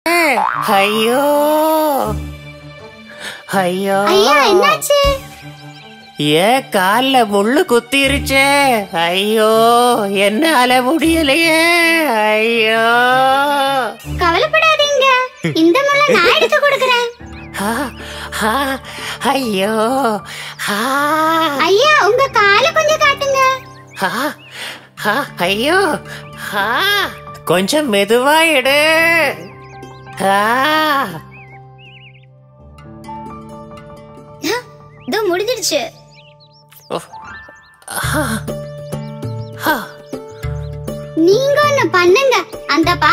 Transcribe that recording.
ஐயோ ஐயோ ஐயா என்னாச்சு ஏன் கால்ல முள்ளு குத்திருச்சே ஐயோ என்னால முடியலையே ஐயோ கவலைப்படாதீங்க இந்த முள்ள நான் எடுத்து கொடுக்கறேன் ஆ, ஆ, ஐயோ ஆ, ஐயா உங்க காலை கொஞ்சம் காட்டுங்க ஆ, ஆ, ஐயோ ஆ, கொஞ்சம் மெதுவா எடு ஆ, இதோ முடிஞ்சிடுச்சு ஆ. நீங்க ஒண்ணு பண்ணுங்க அந்த